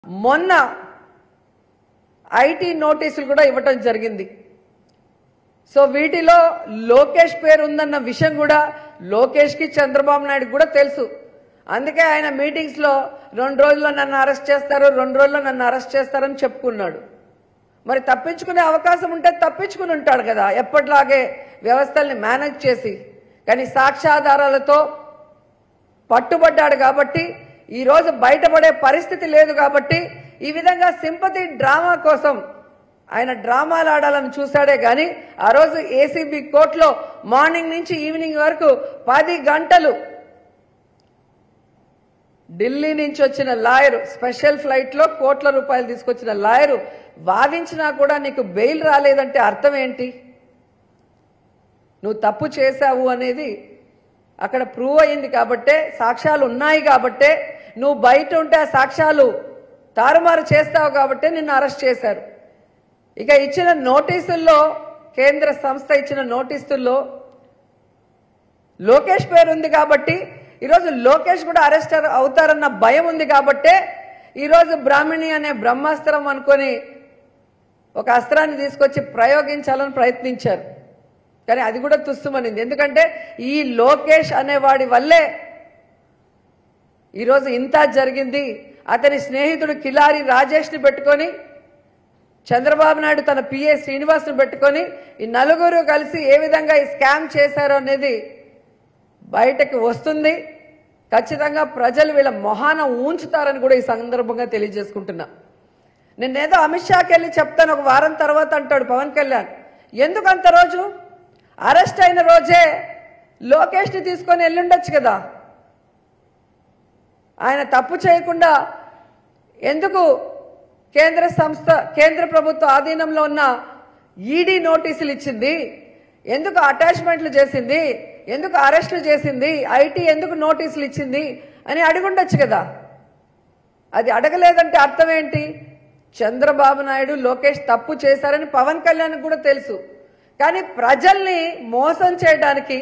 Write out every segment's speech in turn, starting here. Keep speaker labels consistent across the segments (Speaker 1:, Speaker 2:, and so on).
Speaker 1: మొన్న ఐటీ నోటీసులు కూడా ఇవ్వటం జరిగింది సో వీటిలో లోకేష్ పేరు ఉందన్న విషయం కూడా లోకేష్కి చంద్రబాబు నాయుడు కూడా తెలుసు అందుకే ఆయన మీటింగ్స్లో రెండు రోజుల్లో నన్ను అరెస్ట్ చేస్తారు రెండు రోజుల్లో నన్ను అరెస్ట్ చేస్తారని చెప్పుకున్నాడు మరి తప్పించుకునే అవకాశం ఉంటే తప్పించుకుని ఉంటాడు కదా ఎప్పటిలాగే వ్యవస్థల్ని మేనేజ్ చేసి కానీ సాక్ష్యాధారాలతో పట్టుబడ్డాడు కాబట్టి ఈరోజు బయటపడే పరిస్థితి లేదు కాబట్టి ఈ విధంగా సింపతి డ్రామా కోసం ఆయన డ్రామాలు ఆడాలని చూశాడే కానీ ఆ రోజు ఏసీబీ కోర్టులో మార్నింగ్ నుంచి ఈవినింగ్ వరకు పది గంటలు ఢిల్లీ నుంచి వచ్చిన లాయరు స్పెషల్ ఫ్లైట్లో కోట్ల రూపాయలు తీసుకొచ్చిన లాయరు వాదించినా కూడా నీకు బెయిల్ రాలేదంటే అర్థం ఏంటి నువ్వు తప్పు చేశావు అనేది అక్కడ ప్రూవ్ అయింది కాబట్టే సాక్ష్యాలు ఉన్నాయి కాబట్టే నువ్వు బయట ఉంటే ఆ సాక్ష్యాలు తారుమారు చేస్తావు కాబట్టే నిన్ను అరెస్ట్ చేశారు ఇక ఇచ్చిన నోటీసుల్లో కేంద్ర సంస్థ ఇచ్చిన నోటీసుల్లో లోకేష్ పేరు ఉంది కాబట్టి ఈరోజు లోకేష్ కూడా అరెస్ట్ అవుతారన్న భయం ఉంది కాబట్టే ఈరోజు బ్రాహ్మణి అనే బ్రహ్మాస్త్రం అనుకొని ఒక అస్త్రాన్ని తీసుకొచ్చి ప్రయోగించాలని ప్రయత్నించారు కానీ అది కూడా తుస్సుమనింది ఎందుకంటే ఈ లోకేష్ అనేవాడి వల్లే ఈరోజు ఇంత జరిగింది అతని స్నేహితుడు కిలారి రాజేష్ని పెట్టుకొని చంద్రబాబు నాయుడు తన పిఏ శ్రీనివాస్ను పెట్టుకొని ఈ నలుగురు కలిసి ఏ విధంగా ఈ స్కామ్ చేశారో అనేది బయటకు వస్తుంది ఖచ్చితంగా ప్రజలు వీళ్ళ మొహాన ఉంచుతారని కూడా ఈ సందర్భంగా తెలియజేసుకుంటున్నా నిన్నేదో అమిత్ షాకి వెళ్ళి చెప్తాను ఒక వారం తర్వాత అంటాడు పవన్ కళ్యాణ్ ఎందుకు అంత రోజు అరెస్ట్ అయిన రోజే లోకేష్ని తీసుకొని వెళ్ళుండొచ్చు కదా ఆయన తప్పు చేయకుండా ఎందుకు కేంద్ర సంస్థ కేంద్ర ప్రభుత్వ ఆధీనంలో ఉన్న ఈడీ నోటీసులు ఇచ్చింది ఎందుకు అటాచ్మెంట్లు చేసింది ఎందుకు అరెస్టులు చేసింది ఐటీ ఎందుకు నోటీసులు ఇచ్చింది అని అడుగుండొచ్చు కదా అది అడగలేదంటే అర్థం ఏంటి చంద్రబాబు నాయుడు లోకేష్ తప్పు చేశారని పవన్ కళ్యాణ్ కూడా తెలుసు కానీ ప్రజల్ని మోసం చేయడానికి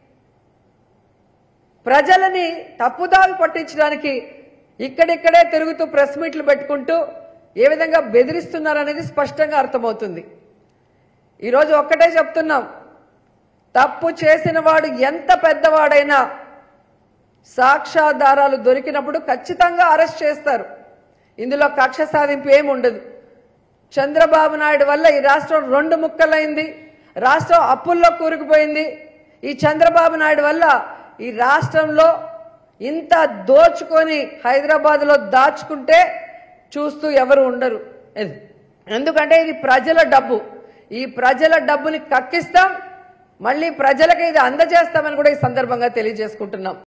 Speaker 1: ప్రజలని తప్పుదావి పట్టించడానికి ఇక్కడిక్కడే తిరుగుతూ ప్రెస్ మీట్లు పెట్టుకుంటూ ఏ విధంగా బెదిరిస్తున్నారనేది స్పష్టంగా అర్థమవుతుంది ఈరోజు ఒక్కటే చెప్తున్నాం తప్పు చేసిన వాడు ఎంత పెద్దవాడైనా సాక్ష్యాధారాలు దొరికినప్పుడు ఖచ్చితంగా అరెస్ట్ చేస్తారు ఇందులో కక్ష సాధింపు ఏమి ఉండదు చంద్రబాబు నాయుడు వల్ల ఈ రాష్ట్రం రెండు ముక్కలైంది రాష్ట్రం అప్పుల్లో కూరుకుపోయింది ఈ చంద్రబాబు నాయుడు వల్ల ఈ రాష్ట్రంలో ఇంత దోచుకొని హైదరాబాద్లో దాచుకుంటే చూస్తూ ఎవరు ఉండరు ఎందుకంటే ఇది ప్రజల డబ్బు ఈ ప్రజల డబ్బుని కక్కిస్తాం మళ్ళీ ప్రజలకు ఇది అందజేస్తామని కూడా ఈ సందర్భంగా తెలియజేసుకుంటున్నాం